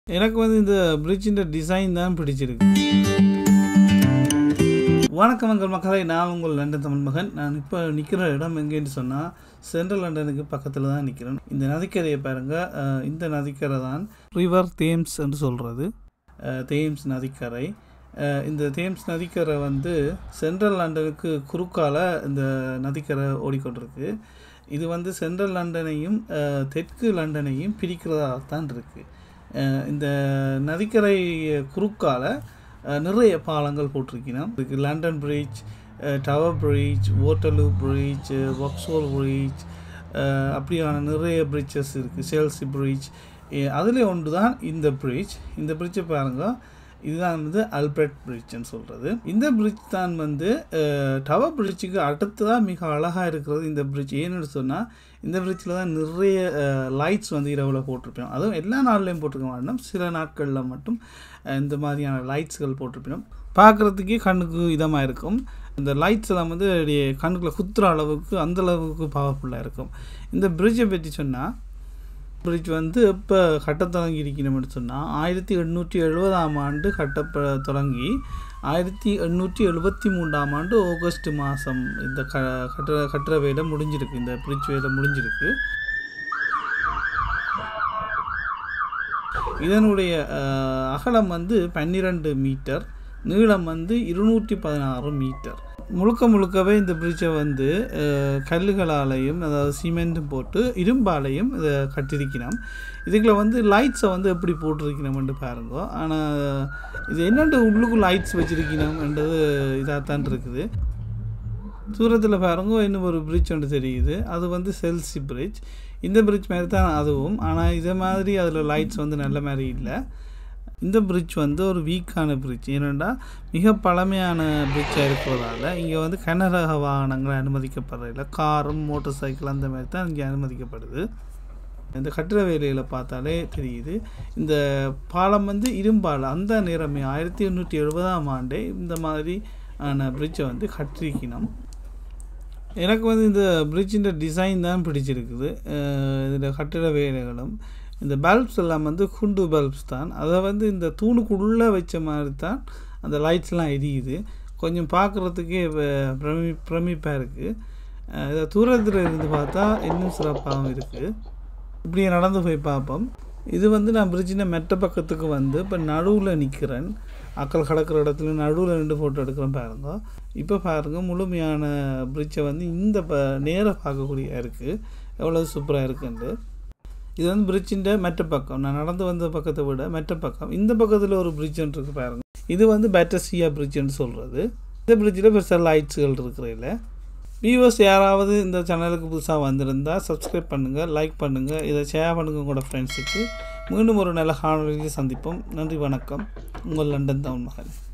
எனக்கு வந்து இந்த பிரிட்ஜின் டிசைன் தான் பிடிச்சிருக்கு வணக்கம் மங்கள் மக்களை நான் உங்கள் லண்டன் தமிழ் மகன் நான் இப்போ நிற்கிற இடம் எங்கேன்னு சொன்னால் சென்ட்ரல் லண்டனுக்கு பக்கத்தில் தான் நிற்கிறேன் இந்த நதிக்கரையை பாருங்கள் அஹ், இந்த நதிக்கரை தான் ரிவர் தேம்ஸ் என்று சொல்கிறது தேம்ஸ் நதிக்கரை அஹ், இந்த தேம்ஸ் நதிக்கரை வந்து சென்ட்ரல் லண்டனுக்கு குறுக்கால இந்த நதிக்கரை ஓடிக்கொண்டிருக்கு இது வந்து சென்ட்ரல் லண்டனையும் அஹ், தெற்கு லண்டனையும் பிரிக்கிறதாக தான் இருக்குது இந்த நதிக்கரை குறுக்கால அஹ், நிறைய பாலங்கள் போட்டிருக்கணும் இதுக்கு London bridge tower bridge Waterloo bridge Vauxhall bridge அப்படியான நிறைய பிரிட்ஜஸ் இருக்குது சேல்சி பிரிட்ஜ் அதில் ஒன்று தான் இந்த பிரிட்ஜ் இந்த பிரிட்ஜை பாருங்கள் இதுதான் வந்து அல்பர்ட் பிரிட்ஜ்னு சொல்கிறது இந்த பிரிட்ஜ் தான் வந்து டவர் பிரிட்ஜுக்கு அடுத்ததாக மிக அழகாக இருக்கிறது இந்த பிரிட்ஜ் ஏன்னு சொன்னால் இந்த பிரிட்ஜில் தான் நிறைய லைட்ஸ் வந்து இரவில் போட்டிருப்போம் அதுவும் எல்லா நாள்லையும் போட்டிருக்க மாட்டோம் சில நாட்களில் மட்டும் அஹ், இந்த மாதிரியான லைட்ஸ்கள் போட்டிருப்போம் பார்க்குறதுக்கே கண்ணுக்கு இதமாக இருக்கும் இந்த லைட்ஸ் எல்லாம் வந்து அப்படியே கண்ணுக்குள்ள குத்துற அளவுக்கு அந்த அளவுக்கு பவர்ஃபுல்லாக இருக்கும் இந்த பிரிட்ஜை பற்றி சொன்னால் பிரிட்ஜ் வந்து இப்போ கட்ட தொடங்கி இருக்கணும்னு சொன்னால் ஆயிரத்தி எண்ணூற்றி எழுபதாம் ஆண்டு கட்டப்ப தொடங்கி ஆயிரத்தி எண்ணூற்றி எழுபத்தி மூன்றாம் ஆண்டு ஆகஸ்ட் மாதம் இந்த க கட்டுற கட்டுற வேலை முடிஞ்சிருக்கு இந்த பிரிட்ஜ் வேலை முடிஞ்சிருக்கு இதனுடைய அஹ், அகலம் வந்து பன்னிரெண்டு மீட்டர் நீளம் வந்து இருநூற்றி பதினாறு மீட்டர் முழுக்க முழுக்கவே இந்த பிரிட்ஜை வந்து அஹ், கல்லுகளாலையும் அதாவது சிமெண்ட்டும் போட்டு இரும்பாலையும் இதை கட்டியிருக்கணும் இதுக்குள்ள வந்து லைட்ஸை வந்து எப்படி போட்டிருக்கணும்னு பாருங்க ஆனால் இது என்னென்று உள்ளுக்கு லைட்ஸ் வச்சிருக்கணும்ன்றது இதாக தான் இருக்குது தூரத்தில் பாருங்க இன்னும் ஒரு பிரிட்ஜ் ஒன்று தெரியுது அது வந்து செல்சி பிரிட்ஜ் இந்த பிரிட்ஜ் மாதிரி தான் அதுவும் ஆனால் இதே மாதிரி அதில் லைட்ஸ் வந்து நல்ல மாதிரி இல்லை இந்த பிரிட்ஜ் வந்து ஒரு வீக்கான பிரிட்ஜ் ஏனெண்டா மிக பழமையான பிரிட்ஜாக இருக்கிறதால இங்கே வந்து கனரக வாகனங்கள் அனுமதிக்கப்படுறதில்ல காரும் மோட்டார் சைக்கிள் அந்த மாதிரி தான் இங்கே அனுமதிக்கப்படுது இந்த கட்டிட வேலையில் பார்த்தாலே தெரியுது இந்த பாலம் வந்து இரும்பால் அந்த நேரமே ஆயிரத்தி எண்ணூற்றி எழுபதாம் ஆண்டே இந்த மாதிரி ஆன பிரிட்ஜை வந்து கட்டிருக்கணும் எனக்கு வந்து இந்த பிரிட்ஜின் டிசைன் தான் பிடிச்சிருக்குது இதில் கட்டிட வேலைகளும் இந்த பல்ப்ஸ் எல்லாம் வந்து குண்டு பல்ப்ஸ் தான் அதை வந்து இந்த தூணுக்குள்ளே வச்ச மாதிரி தான் அந்த லைட்ஸ்லாம் எரியுது கொஞ்சம் பார்க்குறதுக்கே வ- பிரமி பிரமிப்பாக இருக்குது இதை தூரத்தில் இருந்து பார்த்தா இன்னும் சிறப்பாகவும் இருக்குது இப்படியே நடந்து போய் பார்ப்போம் இது வந்து நான் பிரிட்ஜின மெட்ட பக்கத்துக்கு வந்து இப்போ நடுவில் நிற்கிறேன் அக்கள் கடக்கிற இடத்துல நடுவில் ரெண்டு ஃபோட்டோ எடுக்கிறேன் பாருங்க இப்போ பாருங்க முழுமையான பிரிட்ஜை வந்து இந்த ப நேராக பார்க்கக்கூடிய இருக்குது எவ்வளோ சூப்பராக இருக்குன்ட்டு இது வந்து பிரிட்ஜின் மெட்ட பக்கம் நான் நடந்து வந்த பக்கத்தை விட மெட்ட பக்கம் இந்த பக்கத்தில் ஒரு பிரிட்ஜ் இருக்கு பாருங்க இது வந்து பேட்டசியா பிரிட்ஜ்னு சொல்கிறது இந்த பிரிட்ஜில் பெருசாக லைட்ஸுகள் இருக்கிறதில்ல வியூவர்ஸ் யாராவது இந்த சேனலுக்கு புதுசாக வந்திருந்தால் சப்ஸ்கிரைப் பண்ணுங்கள் லைக் பண்ணுங்கள் இதை ஷேர் பண்ணுங்கள் உங்களோட ஃப்ரெண்ட்ஸுக்கு மீண்டும் ஒரு நல்ல காணொலியில் சந்திப்போம் நன்றி வணக்கம் உங்கள் லண்டன் தமிழ் மகன்